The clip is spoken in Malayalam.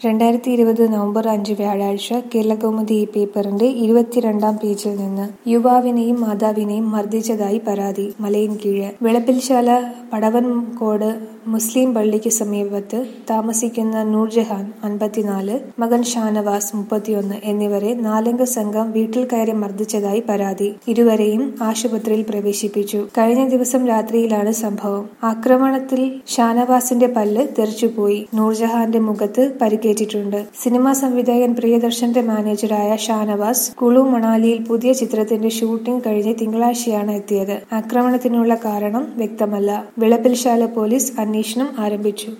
രണ്ടായിരത്തി ഇരുപത് നവംബർ അഞ്ച് വ്യാഴാഴ്ച കേരളകൗമുദി ഈ പേപ്പറിന്റെ ഇരുപത്തിരണ്ടാം പേജിൽ നിന്ന് യുവാവിനെയും മാതാവിനെയും മർദ്ദിച്ചതായി പരാതി മലയൻകീഴ് വിളപ്പിൽശാല പടവൻകോട് മുസ്ലിം പള്ളിക്ക് സമീപത്ത് താമസിക്കുന്ന നൂർജഹാൻ അൻപത്തിനാല് മകൻ ഷാനവാസ് മുപ്പത്തിയൊന്ന് എന്നിവരെ നാലംഗ സംഘം വീട്ടിൽ കയറി മർദ്ദിച്ചതായി പരാതി ഇരുവരെയും ആശുപത്രിയിൽ പ്രവേശിപ്പിച്ചു കഴിഞ്ഞ ദിവസം രാത്രിയിലാണ് സംഭവം ആക്രമണത്തിൽ ഷാനവാസിന്റെ പല്ല് തെറിച്ചുപോയി നൂർജഹാന്റെ മുഖത്ത് പരിക്കേറ്റിട്ടുണ്ട് സിനിമാ സംവിധായകൻ പ്രിയദർശന്റെ മാനേജറായ ഷാനവാസ് കുളു മണാലിയിൽ പുതിയ ചിത്രത്തിന്റെ ഷൂട്ടിംഗ് കഴിഞ്ഞ് തിങ്കളാഴ്ചയാണ് എത്തിയത് ആക്രമണത്തിനുള്ള കാരണം വ്യക്തമല്ല വിളപ്പിൽശാല പോലീസ് അന്വേഷണം ആരംഭിച്ചു